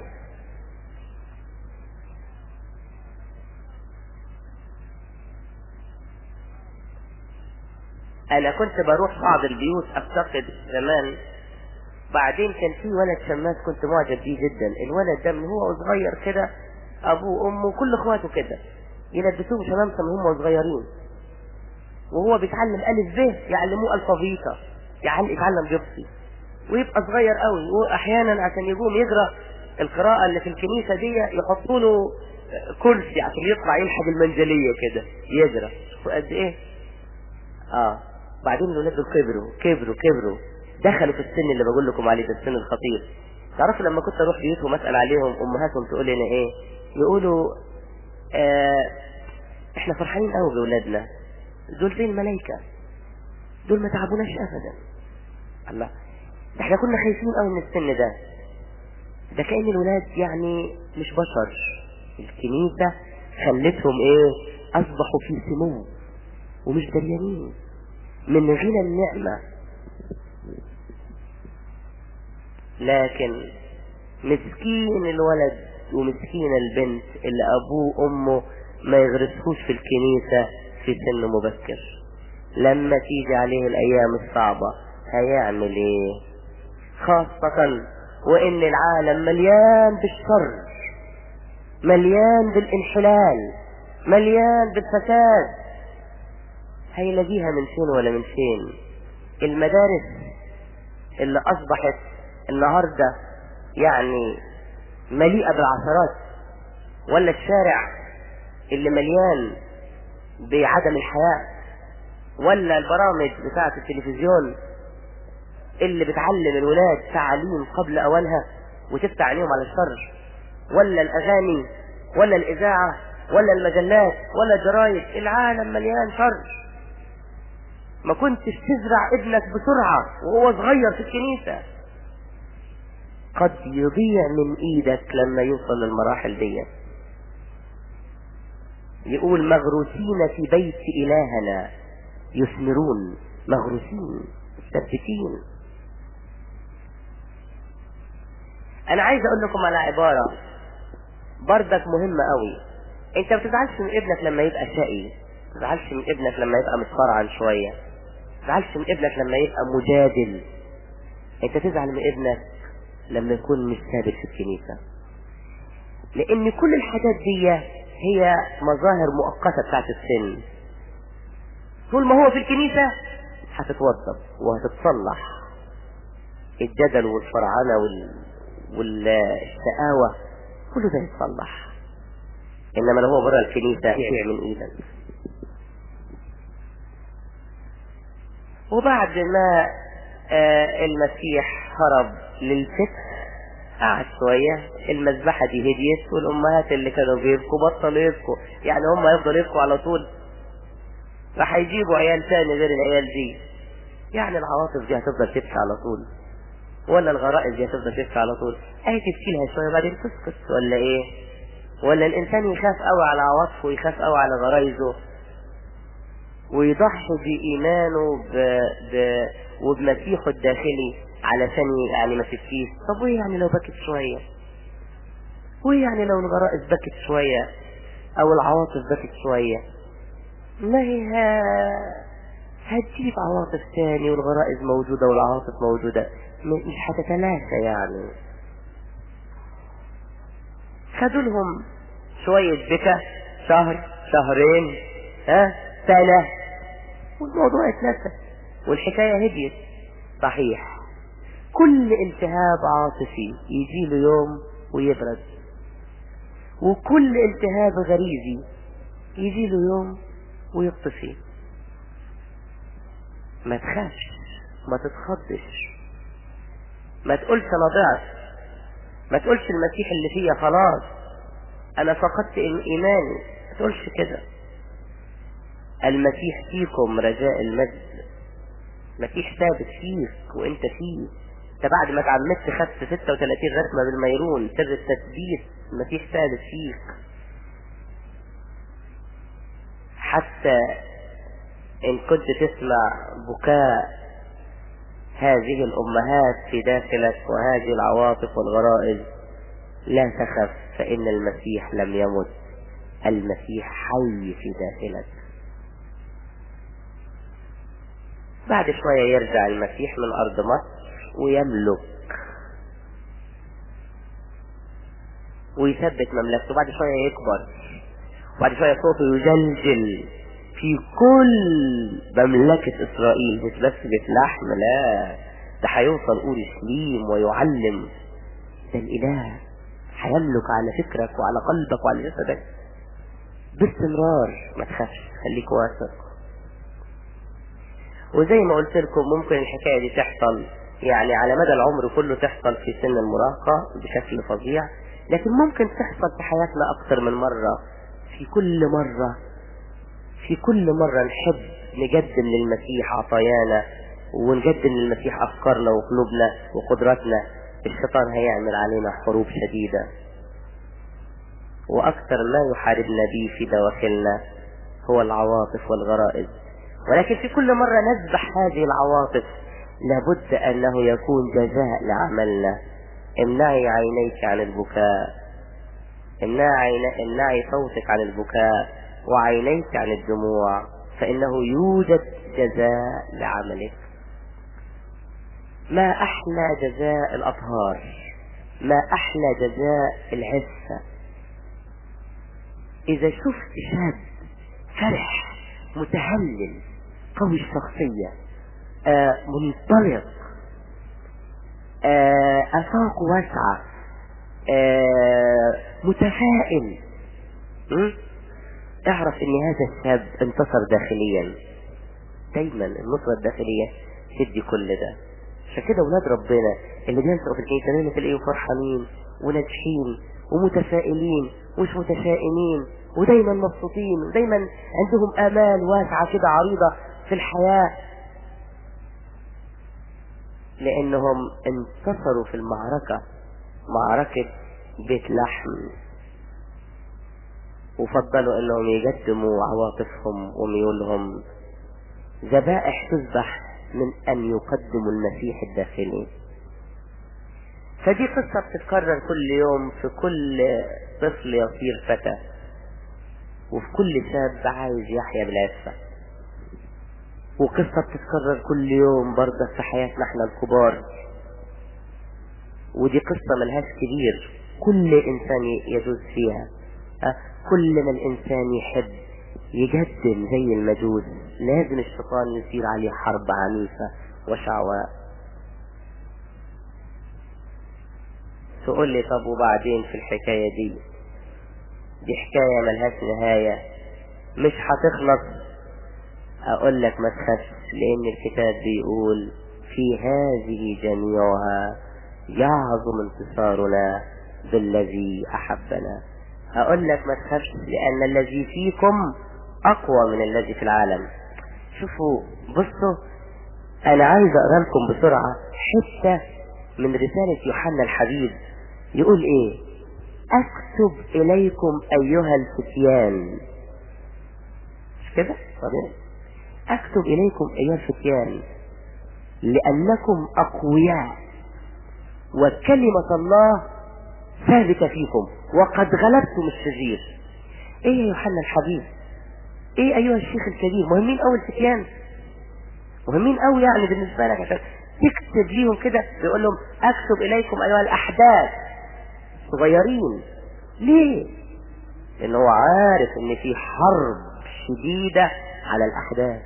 انا كنت بروح بعض البيوت افتقد زمان بعدين كان في ولد شماس كنت معجب بيه جدا الولد ده من هو صغير كده ابوه وامه كل اخواته كده يلبسوه شمامسه من هم صغيرين وهو بيتعلم الف ب يعلموه الفابيتا يعلم يتعلم جبسي ويبقى صغير قوي واحيانا عشان يقوم يقرا القراءه اللي في الكنيسه دي يحطوا له كرسي عشان يطلع يلحق المنزليه كده يقرا وقد ايه اه بعدين الولاد دول كبروا كبروا كبروا دخلوا في السن اللي بقول لكم عليه ده السن الخطير تعرفوا لما كنت اروح بيوتهم اسال عليهم امهاتهم تقول لنا ايه يقولوا آه احنا فرحانين قوي باولادنا دول زي الملائكه دول ما تعبوناش ابدا الله ده احنا كنا خايفين قوي من السن ده ده كأن الولاد يعني مش بشر الكنيسة خلتهم ايه اصبحوا في سمو ومش دريانين من غنى النعمة لكن مسكين الولد ومسكين البنت اللي ابوه وامه ما يغرسوش في الكنيسة في سن مبكر لما تيجي عليه الايام الصعبة هيعمل ايه خاصة وان العالم مليان بالشر مليان بالانحلال مليان بالفساد هيلاقيها من فين ولا من فين المدارس اللي اصبحت النهاردة يعني مليئة بالعثرات ولا الشارع اللي مليان بعدم الحياة ولا البرامج بتاعة التلفزيون اللي بتعلم الولاد تعليم قبل اوانها وتفتح عينيهم على الشر ولا الاغاني ولا الاذاعة ولا المجلات ولا الجرايد العالم مليان شر ما كنتش تزرع ابنك بسرعة وهو صغير في الكنيسة قد يضيع من ايدك لما يوصل للمراحل دي يقول مغروسين في بيت الهنا يثمرون مغروسين مثبتين انا عايز اقول لكم على عبارة بردك مهمة قوي انت ما بتزعلش من ابنك لما يبقى شقي ما بتزعلش من ابنك لما يبقى متفرعن شوية ما بتزعلش من ابنك لما يبقى مجادل انت تزعل من ابنك لما يكون مش ثابت في الكنيسة لان كل الحاجات دي هي مظاهر مؤقتة بتاعت السن طول ما هو في الكنيسة هتتوضب وهتتصلح الجدل والفرعنة وال... والشقاوة كله ده يتصلح انما لو هو بره الكنيسة يقع من ايدك وبعد ما آه المسيح هرب للفتح قعد شوية المذبحة دي هديت والأمهات اللي كانوا بيبكوا بطلوا يبكوا يعني هم يفضلوا يبكوا على طول راح يجيبوا عيال تاني غير العيال دي يعني العواطف دي هتفضل تبكي على طول ولا الغرائز دي هتفضل تبكي على طول اهي تبكي لها شوية بعدين تسكت ولا ايه ولا الانسان يخاف قوي على عواطفه ويخاف قوي على غرايزه ويضحي بإيمانه ب... ب... وبمسيحه الداخلي علشان يعني ما تبكيش طب وايه يعني لو بكت شوية وايه يعني لو الغرائز بكت شوية او العواطف بكت شوية ما هي هتجيب عواطف تاني والغرائز موجودة والعواطف موجودة مش هتتلاشى يعني خدوا لهم شوية بكى شهر شهرين ها سنة والموضوع اتنسى والحكاية هديت صحيح كل التهاب عاطفي يجي له يوم ويبرد وكل التهاب غريزي يجي له يوم ويطفي ما تخافش ما تتخضش ما تقولش انا ضعت ما تقولش المسيح اللي فيا خلاص انا فقدت ايماني ما تقولش كده المسيح فيكم رجاء المجد المسيح ثابت فيك وانت فيه انت بعد ما اتعمدت خدت 36 رسمة بالميرون سر التثبيت المسيح ثابت فيك حتى ان كنت تسمع بكاء هذه الامهات في داخلك وهذه العواطف والغرائز لا تخف فان المسيح لم يمت المسيح حي في داخلك بعد شوية يرجع المسيح من أرض مصر ويملك ويثبت مملكته بعد شوية يكبر وبعد شوية صوته يجلجل في كل مملكة إسرائيل مش بس بيت لحم لا ده هيوصل أورشليم ويعلم ده الإله هيملك على فكرك وعلى قلبك وعلى جسدك باستمرار ما تخافش خليك واثق وزي ما قلت لكم ممكن الحكاية دي تحصل يعني على مدى العمر كله تحصل في سن المراهقة بشكل فظيع لكن ممكن تحصل في حياتنا أكثر من مرة في كل مرة في كل مرة نحب نقدم للمسيح عطايانا ونقدم للمسيح أفكارنا وقلوبنا وقدراتنا الشيطان هيعمل علينا حروب شديدة وأكثر ما يحاربنا به في دواخلنا هو العواطف والغرائز ولكن في كل مرة نذبح هذه العواطف لابد أنه يكون جزاء لعملنا امنعي عينيك عن البكاء امنعي, امنعي صوتك عن البكاء وعينيك عن الدموع فإنه يوجد جزاء لعملك ما أحلى جزاء الأطهار ما أحلى جزاء العفة إذا شفت شاب فرح متهلل قوي الشخصية آه منطلق آه أفاق واسعة آه متفائل م? اعرف ان هذا الشاب انتصر داخليا دايما النصرة الداخلية تدي كل ده عشان كده ولاد ربنا اللي بينشأوا في الكنيسة دايما تلاقيهم فرحانين وناجحين ومتفائلين ومش متشائمين ودايما مبسوطين ودايما عندهم امال واسعة كده عريضة في الحياة لانهم انتصروا في المعركة معركة بيت لحم وفضلوا انهم يقدموا عواطفهم وميولهم ذبائح تذبح من ان يقدموا المسيح الداخلي فدي قصة بتتكرر كل يوم في كل طفل يصير فتى وفي كل شاب عايز يحيا بالعفة وقصة بتتكرر كل يوم برضه في حياتنا احنا الكبار ودي قصة ملهاش كبير كل انسان يجوز فيها أه؟ كل ما الانسان يحب يقدم زي المجوس لازم الشيطان يصير عليه حرب عنيفة وشعواء تقول لي طب وبعدين في الحكاية دي دي حكاية ملهاش نهاية مش هتخلص اقول لك ما تخافش لان الكتاب بيقول في هذه جميعها يعظم انتصارنا بالذي احبنا اقول لك ما تخافش لان الذي فيكم اقوى من الذي في العالم شوفوا بصوا انا عايز اقرا لكم بسرعة حتة من رسالة يوحنا الحبيب يقول ايه اكتب اليكم ايها الفتيان مش كده طبيعي اكتب اليكم ايها الفتيان لانكم اقوياء وكلمة الله ثابتة فيكم وقد غلبتم الشرير ايه يا يوحنا الحبيب ايه ايها الشيخ الكبير مهمين قوي الفتيان مهمين قوي يعني بالنسبة لك عشان تكتب ليهم كده بيقول لهم اكتب اليكم ايها الاحداث صغيرين ليه لان هو عارف ان في حرب شديدة على الاحداث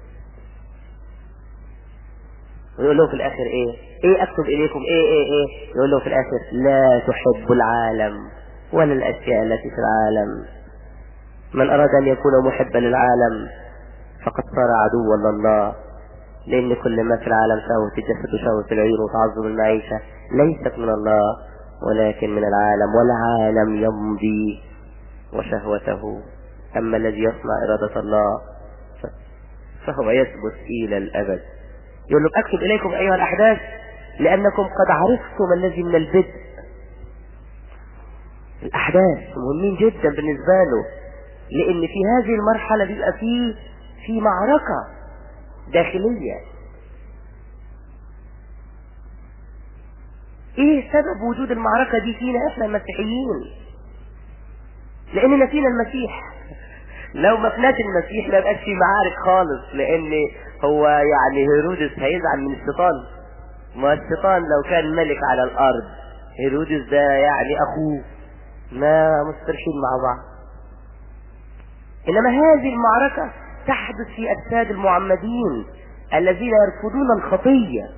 ويقول لهم في الاخر ايه ايه اكتب اليكم ايه ايه ايه يقول لهم في الاخر لا تحب العالم ولا الاشياء التي في العالم من اراد ان يكون محبا للعالم فقد صار عدوا لله لان كل ما في العالم شهوة الجسد وشهوة العين وتعظم المعيشة ليست من الله ولكن من العالم والعالم يمضي وشهوته اما الذي يصنع ارادة الله فهو يثبت الى الابد يقول لهم اكتب اليكم ايها الاحداث لانكم قد عرفتم الذي من البدء الاحداث مهمين جدا بالنسبة له لان في هذه المرحلة بيبقى فيه في معركة داخلية ايه سبب وجود المعركة دي فينا احنا المسيحيين لاننا فينا المسيح لو ما فيناش المسيح ما يبقاش في معارك خالص لان هو يعني هيرودس هيزعل من الشيطان ما الشيطان لو كان ملك على الارض هيرودس ده يعني اخوه ما مسترشين مع بعض انما هذه المعركة تحدث في اجساد المعمدين الذين يرفضون الخطية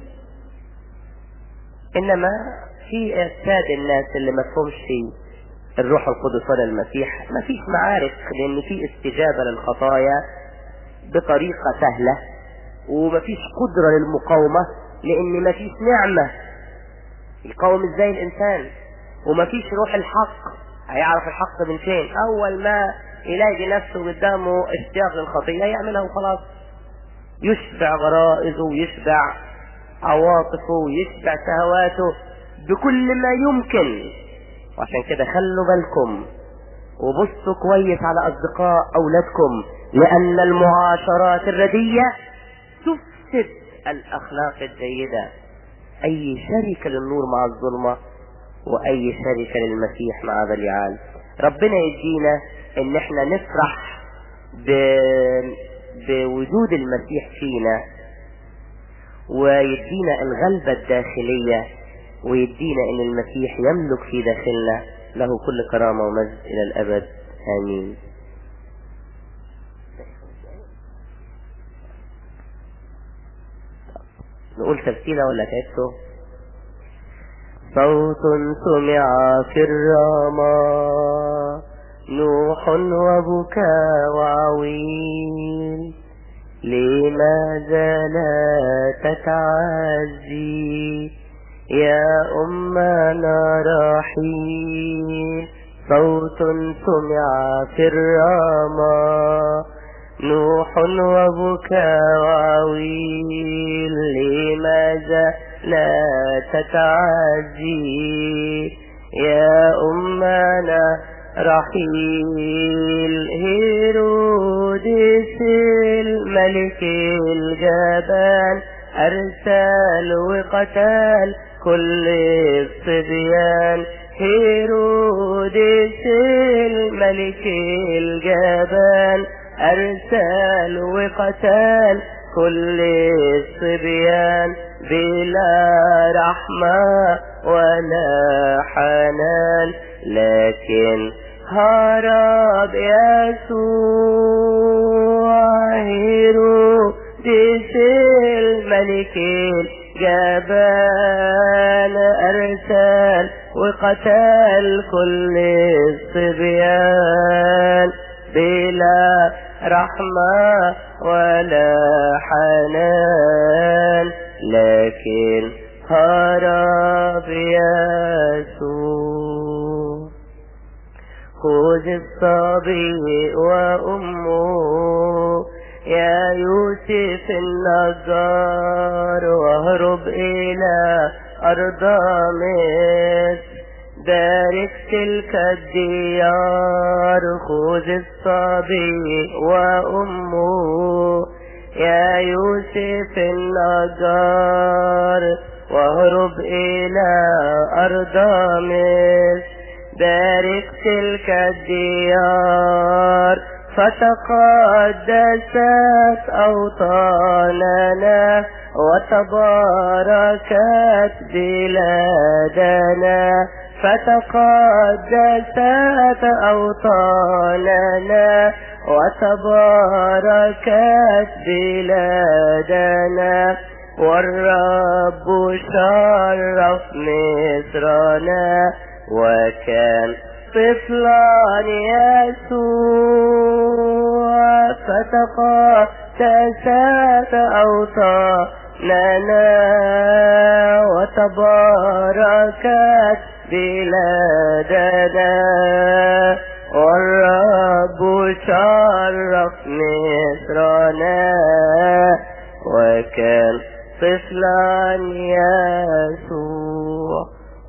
انما في اجساد الناس اللي ما فهمش الروح القدس ولا المسيح ما فيش معارك لان في استجابة للخطايا بطريقة سهلة وما فيش قدرة للمقاومة لان ما فيش نعمة يقاوم ازاي الانسان وما فيش روح الحق هيعرف الحق من فين اول ما يلاقي نفسه قدامه اشتياق للخطية يعملها وخلاص يشبع غرائزه ويشبع عواطفه ويشبع شهواته بكل ما يمكن وعشان كده خلوا بالكم وبصوا كويس على اصدقاء اولادكم لان المعاشرات الردية تفسد الاخلاق الجيدة اي شركة للنور مع الظلمة واي شركة للمسيح مع بليعال ربنا يدينا ان احنا نفرح ب... بوجود المسيح فينا ويدينا الغلبة الداخلية ويدينا ان المسيح يملك في داخلنا له كل كرامة ومجد الى الابد امين نقول ترتيلة ولا تعبتوا صوت سمع في الرمى نوح وبكاء وعويل لماذا لا تتعزي يا أمنا رحيل صوت سمع في الرمى نوح وبكاء وعويل لماذا لا تتعزي يا أمنا رحيل هيرودس الملك الجبان أرسل وقتل كل الصبيان هيرودس الملك الجبان أرسل وقتل كل الصبيان بلا رحمة ولا حنان لكن هرب يسوع هيرودس الملك الجبان أرسل وقتل كل الصبيان بلا رحمة ولا حنان لكن هرب يسوع خذ الصبي وأمه يا يوسف النجار واهرب إلى أرض مصر بارك تلك الديار خذ الصبي وأمه يا يوسف النجار واهرب إلى أرض مصر بارك تلك الديار فتقدست أوطاننا وتباركت بلادنا فتقدست أوطاننا وتباركت بلادنا والرب شرف مصرنا وكان طفلا يسوع فتقدست أوطاننا وتباركت بلادنا والرب شرف مصرنا وكان طفلا يسوع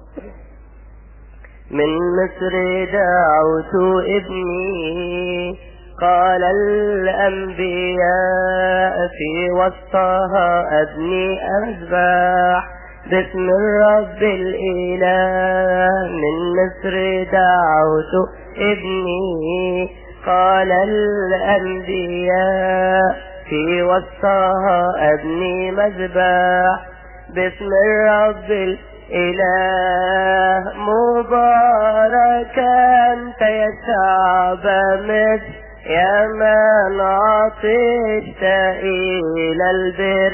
من مصر دعوت ابني قال الأنبياء في وسطها أبني أذبح باسم الرب الإله من مصر دعوت ابني قال الأنبياء في وسطها أبني مذبح باسم الرب الإله مباركا أنت يا شعب مصر يا من عطشت إلى البر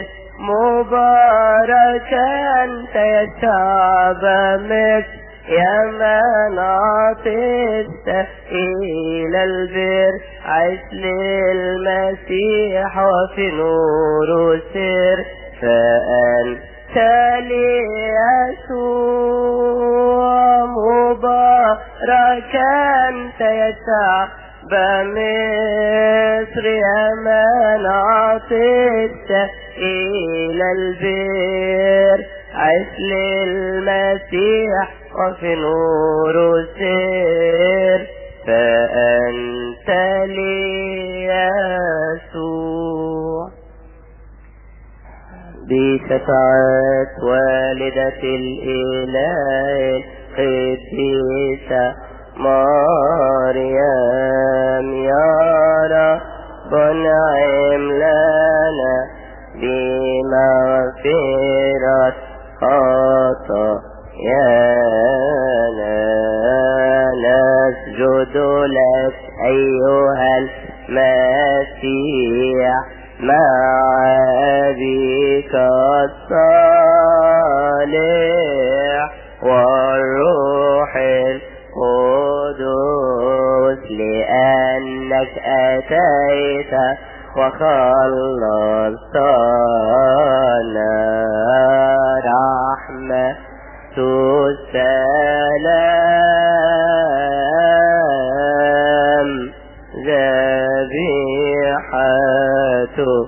مباركا أنت يا شعب مصر يا من عطشت إلى البر عش للمسيح وفي نور سر فأنت لي يسوع مباركا أنت يا شعب بمصر يا من عطشت إلى البر عش للمسيح وفي نور سر فأنت لي يسوع بشفاعة والدة الإله القديسة مريم يا رب انعم لنا بمغفرة خطايانا نسجد لك أيها المسيح مع أبيك الصالح والروح القدس لأنك أتيت وخلصتنا رحمة السلام ذبيحة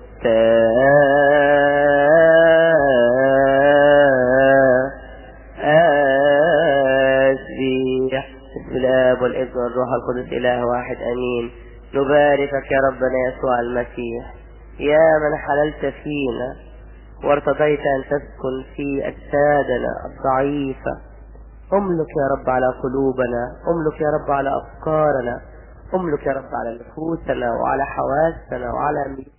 تسبيح بسم الله والابن والروح القدس اله واحد امين نباركك يا ربنا يسوع المسيح يا من حللت فينا وارتضيت ان تسكن في اجسادنا الضعيفه املك يا رب على قلوبنا املك يا رب على افكارنا املك يا رب على نفوسنا وعلى حواسنا وعلى